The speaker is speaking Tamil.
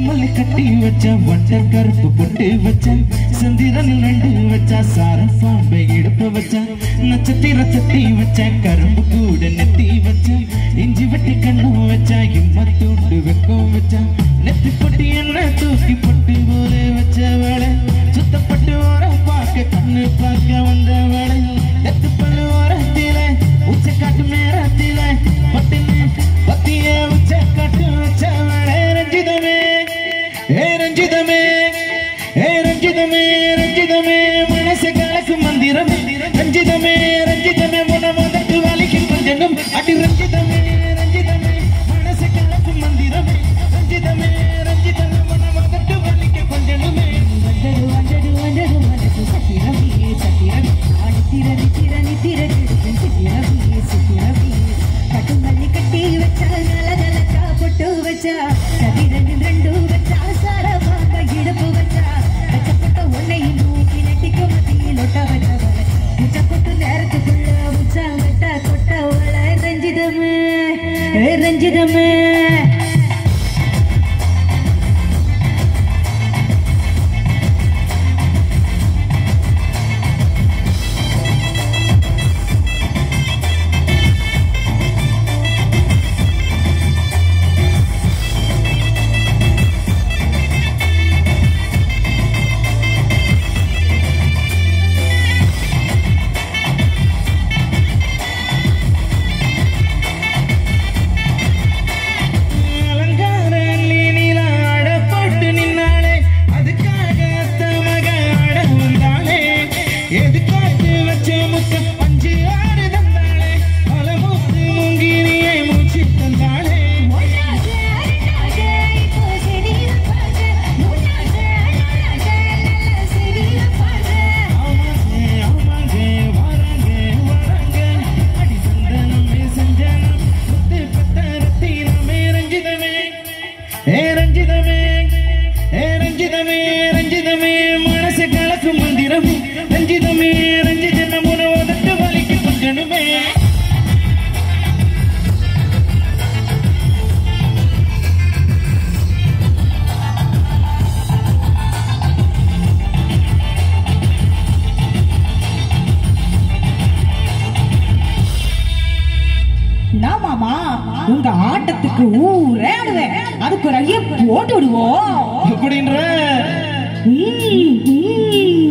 மல்லி கட்டி வச்ச வட்ட கருப்பு பொட்டு வச்ச சந்திரன் ரெண்டு வச்ச சார பாம்பை இடுப்பு வச்ச நட்சத்திர சட்டி வச்ச கரும்பு கூட நெத்தி வச்ச இஞ்சி வெட்டி கண்ணும் வச்ச இம்மத்தூண்டு வெக்கம் வச்ச நெத்தி பொட்டி என்ன தூக்கி பொட்டு போல வச்ச வேலை சுத்தப்பட்டு வர பார்க்க கண்ணு பார்க்க வந்த வேலை நெத்து பல்லு ஓரத்தில உச்ச காட்டு நேரத்தில பட்டினு பத்திய உச்ச காட்டு வச்ச வேலை ரஞ்சிதமே ஏ ரஞ்சிதமே ஏ ரஞ்சிதமே ரஞ்சிதமே மனசு கலக்கு மந்திரம் ரஞ்சிதமே ரஞ்சிதமே முன முதட்டு வலிக்கு கொஞ்சம் அடி ரஞ்சிதமே ரஞ்சிதமே மனசு கலக்கு மந்திரம் ரஞ்சிதமே ரஞ்சிதமே முன முதட்டு வலிக்கு கொஞ்சமே வந்தடு வந்தடு வந்தடு மனசு சத்திரவி சத்திரவி ஆடித்திர நித்திர நித்திர கிடுக்கும் சித்திரவி சித்திரவி கட்டு மல்லி கட்டி வச்சா நல நலக்கா பொட்டு வச்சா கதிரண்டு ரெண்டு வச்சா சார பாம்ப இடுப்பு வச்சா கச்சப்பட்ட உன்னையும் தூக்கி நெட்டிக்கு மத்தியில் ஒட்ட வச்சவள உச்சப்பட்டு நேரத்துக்குள்ள உச்சா வெட்ட கொட்டவள ரஞ்சிதமே ஏ ரஞ்சிதமே அலங்கார நீல அடப்பட்டு நின்னாளே அதுக்காக அத்த மக ஆட வந்தாளே எதுக்காட்டு வச்ச முத்த பஞ்சு ஆடு தந்தாளே பலமூத்து முங்கினியை மூச்சு தந்தாளே முன்னாஜே அண்ணாஜே இப்போ செடியில பாஜே முன்னாஜே அண்ணாஜே நல்ல செடியில பாஜே ஆமாங்க ஆமாங்க வராங்க வராங்க அடி சந்தனமே சஞ்சனம் முத்து பத்தரத்தி நாமே ரஞ்சிதமே ஏ ரஞ்சிதமே ஏ ரஞ்சிதமே ரஞ்சிதமே மனசு கலக்கு மந்திரம் ரஞ்சிதமே ரஞ்சிதம் உணவதற்கு வலிக்கு கொஞ்சனுமே நான் மாமா உங்க ஆட்டத்துக்கு ஊரே ஆடுவேன் அதுக்கு ஒரு ஐயா போட்டு விடுவோம் அப்படின்ற ம், ம்.